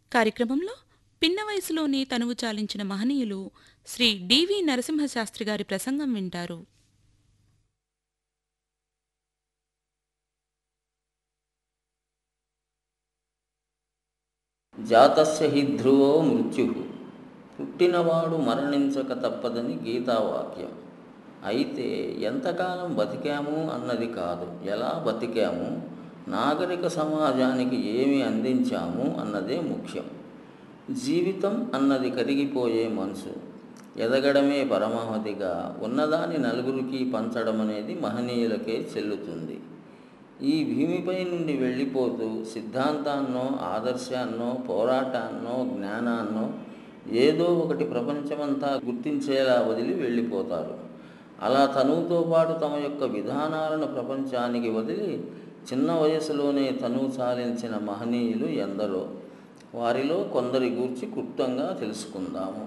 కార్యక్రమంలో పిన్న వయసులోనే తనువు చాలించిన మహనీయులు శ్రీ డివి నరసింహశాస్త్రి గారి ప్రసంగం వింటారు జాతస్య హి ధ్రువో మృత్యు పుట్టినవాడు మరణించక తప్పదని గీతావాక్యం అయితే ఎంతకాలం బతికాము అన్నది కాదు ఎలా బతికాము నాగరిక సమాజానికి ఏమి అందించాము అన్నదే ముఖ్యం జీవితం అన్నది కరిగిపోయే మనసు ఎదగడమే పరమావధిగా ఉన్నదాని నలుగురికి పంచడం అనేది మహనీయులకే చెల్లుతుంది ఈ భూమిపై నుండి వెళ్ళిపోతూ సిద్ధాంతాన్నో ఆదర్శాన్నో పోరాటాన్నో జ్ఞానాన్నో ఏదో ఒకటి ప్రపంచమంతా గుర్తించేలా వదిలి వెళ్ళిపోతారు అలా తనువుతో పాటు తమ యొక్క విధానాలను ప్రపంచానికి వదిలి చిన్న వయసులోనే తనువు చాలించిన మహనీయులు ఎందరో వారిలో కొందరి గూర్చి క్లుప్తంగా తెలుసుకుందాము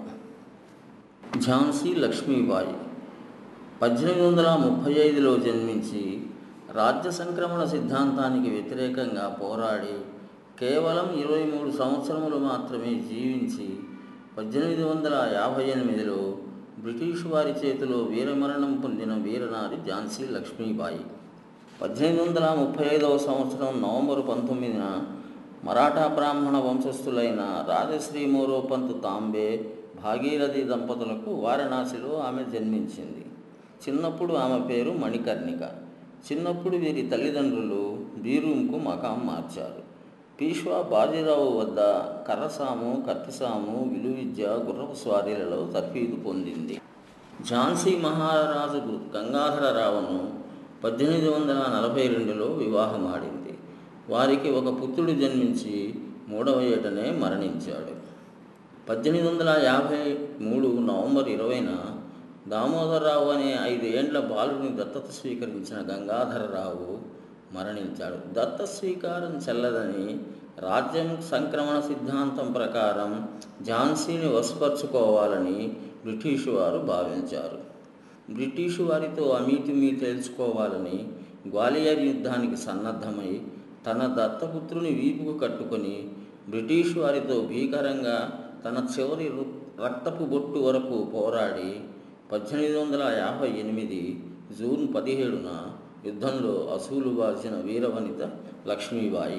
ఝాన్సీ లక్ష్మీబాయి పద్దెనిమిది వందల ముప్పై ఐదులో జన్మించి రాజ్య సంక్రమణ సిద్ధాంతానికి వ్యతిరేకంగా పోరాడి కేవలం ఇరవై మూడు సంవత్సరములు మాత్రమే జీవించి పద్దెనిమిది వందల యాభై ఎనిమిదిలో బ్రిటిష్ వారి చేతిలో వీరమరణం పొందిన వీరనారి ఝాన్సీ లక్ష్మీబాయి పద్దెనిమిది వందల ముప్పై ఐదవ సంవత్సరం నవంబరు పంతొమ్మిదిన మరాఠా బ్రాహ్మణ వంశస్థులైన రాజశ్రీ మోరోపంత్ తాంబే భాగీరథి దంపతులకు వారణాసిలో ఆమె జన్మించింది చిన్నప్పుడు ఆమె పేరు మణికర్ణిక చిన్నప్పుడు వీరి తల్లిదండ్రులు బీరూంకు మకాం మార్చారు పీష్వా బాజీరావు వద్ద కర్రసాము కత్తిసాము విలువిద్య గుర్రపు స్వారీలలో తర్ఫీదు పొందింది ఝాన్సీ మహారాజు గంగాధరరావును పద్దెనిమిది వందల నలభై రెండులో వివాహమాడింది వారికి ఒక పుత్రుడు జన్మించి మూడవ ఏటనే మరణించాడు పద్దెనిమిది వందల యాభై మూడు నవంబర్ ఇరవైన దామోదరరావు అనే ఐదు ఏండ్ల బాలుడిని దత్తత స్వీకరించిన గంగాధరరావు మరణించాడు దత్త స్వీకారం చెల్లదని రాజ్యం సంక్రమణ సిద్ధాంతం ప్రకారం ఝాన్సీని వశపరుచుకోవాలని బ్రిటిషు వారు భావించారు బ్రిటిషు వారితో అమీతుమీ తేల్చుకోవాలని గ్వాలియర్ యుద్ధానికి సన్నద్ధమై తన దత్తపుత్రుని వీపుకు కట్టుకొని బ్రిటిష్ వారితో భీకరంగా తన చివరి రక్తపు బొట్టు వరకు పోరాడి పద్దెనిమిది వందల యాభై ఎనిమిది జూన్ పదిహేడున యుద్ధంలో అసూలు బాల్చిన వీరవనిత లక్ష్మీబాయి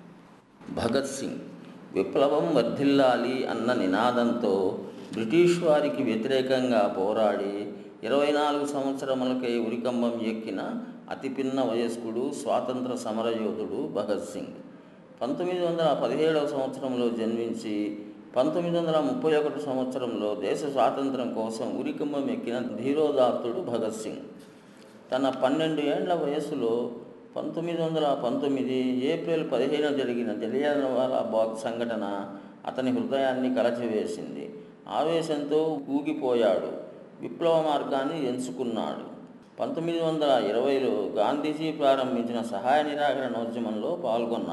భగత్ సింగ్ విప్లవం వర్ధిల్లాలి అన్న నినాదంతో బ్రిటిష్ వారికి వ్యతిరేకంగా పోరాడి ఇరవై నాలుగు సంవత్సరములకై ఉరికంబం ఎక్కిన అతి పిన్న వయస్కుడు స్వాతంత్ర సమరయోధుడు భగత్ సింగ్ పంతొమ్మిది వందల పదిహేడవ సంవత్సరంలో జన్మించి పంతొమ్మిది వందల ముప్పై ఒకటి సంవత్సరంలో దేశ స్వాతంత్రం కోసం ఉరికంబం ఎక్కిన ధీరోదాత్తుడు భగత్ సింగ్ తన పన్నెండు ఏండ్ల వయసులో పంతొమ్మిది వందల పంతొమ్మిది ఏప్రిల్ పదిహేను జరిగిన జలియానవాలా బాగ్ సంఘటన అతని హృదయాన్ని కలచివేసింది ఆవేశంతో ఊగిపోయాడు విప్లవ మార్గాన్ని ఎంచుకున్నాడు పంతొమ్మిది వందల ఇరవైలో గాంధీజీ ప్రారంభించిన సహాయ నిరాకరణ ఉద్యమంలో పాల్గొన్నాడు